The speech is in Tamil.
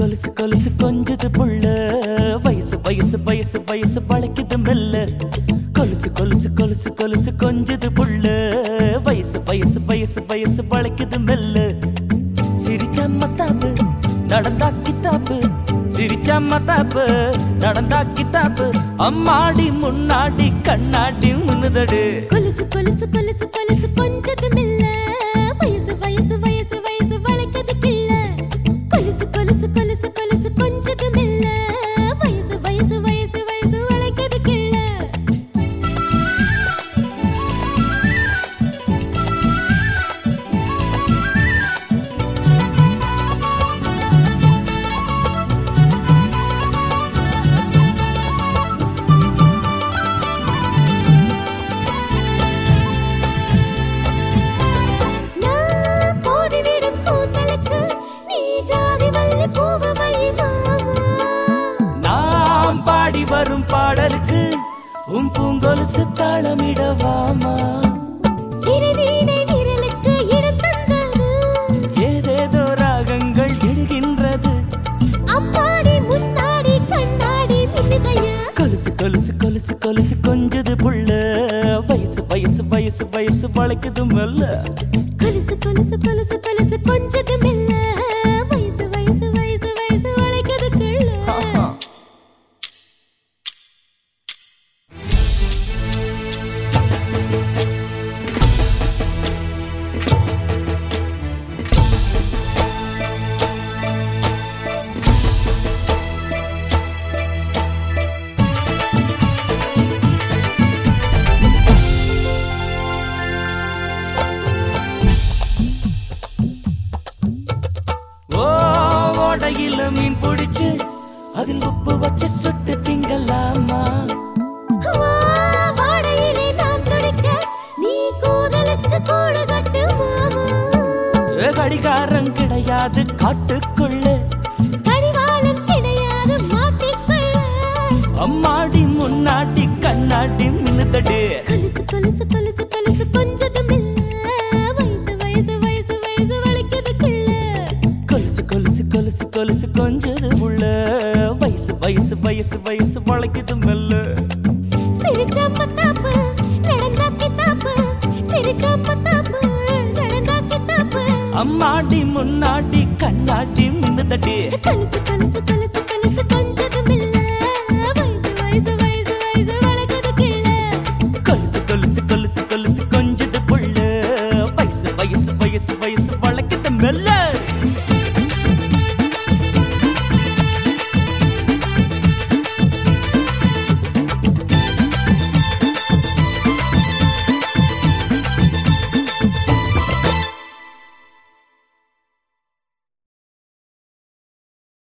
கொலுசு கொலுசு கொஞ்சது புள்ள வயசு வயசு வயசு வயசு வளைக்குது மெல்ல கொலுசு கொலுசு கொலுசு கொலுசு கொஞ்சது புள்ள வயசு வயசு வயசு வயசு வளைக்குது மெல்ல சிரிச்சா மத்தாப்பு நடந்தா கித்தாப்பு சிரிச்சா மத்தாப்பு நடந்தா கித்தாப்பு அம்மாடி முன்னாடி கண்ணாடி முன்னுதடு கொலுசு கொலுசு கொலுசு கொலுசு கொஞ்சது மில்ல வயசு வயசு வயசு வயசு வளைக்கது கிள்ள கொலுசு கொலுசு கொலுசு கொலுசு கொஞ்சது மில்ல வயசு வயசு வயசு வயசு வளைக்கது கிள்ள நான் கோதி விடும் கூந்தலுக்கு நீ ஜாதி மல்லி பூவு வை மாமா நாம் பாடி வரும் பாடலுக்கு உன் பூங்கொலுசு தாளமிடவாமா இறைவீணை விரலுக்கு இடம் தந்தது ஏதேதோ ராகங்கள் இடுகின்றது அம்மாடி முன்னாடி கண்ணாடி மின்னுதையா கொலுசு கொலுசு கொலுசு கொலுசு கொஞ்சது புள்ள வயசு வயசு வயசு வயசு வளைக்குது மெல்ல கொலுசு கொலுசு கொலுசு கொலுசு கொஞ்சது மெல்ல வயசு வயசு வயசு வயசு வளைக்கது கிள்ள ஆஹா. ஓ ஓடையில மீன் பிடிச்சு அதில் உப்பு வச்சு சுட்டு திங்கலாமா வா, வாடையிலே நான் துடிக்க நீ கூதலுக்கு கூடு கட்டு மாமா ஏ, கடிகாரம் கிடையாது காட்டுக்குள்ள கடிவாளம் கிடையாது மாட்டிக்கொள்ள அம்மாடி முன்னாடி கண்ணாடி மின்னுதடு கொலுசு கொலுசு கொலுசு கொலுசு கொஞ்சது மெல்ல வயசு வயசு வயசு வயசு வளைக்கது கிள்ள கொலுசு கொலுசு கொலுசு கொலுசு கொஞ்சது உள்ள வயசு வயசு வயசு வயசு வளைக்குது மெல்ல சிரிச்சா மத்தாப்பு நடந்தா கித்தாப்பு சிரிச்சா மத்தாப்பு நடந்தா கித்தாப்பு அம்மாடி முன்னாடி கண்ணாடி மின்னுதடி கொலுசு கொலுசு கொலுசு கொலுசு கொஞ்சது மெல்ல வயசு வயசு வயசு வயசு வளைக்கது கிள்ள கொலுசு கொலுசு கொலுசு கொலுசு கொஞ்சது புள்ள வயசு வயசு வயசு வயசு வளைக்குது மெல்ல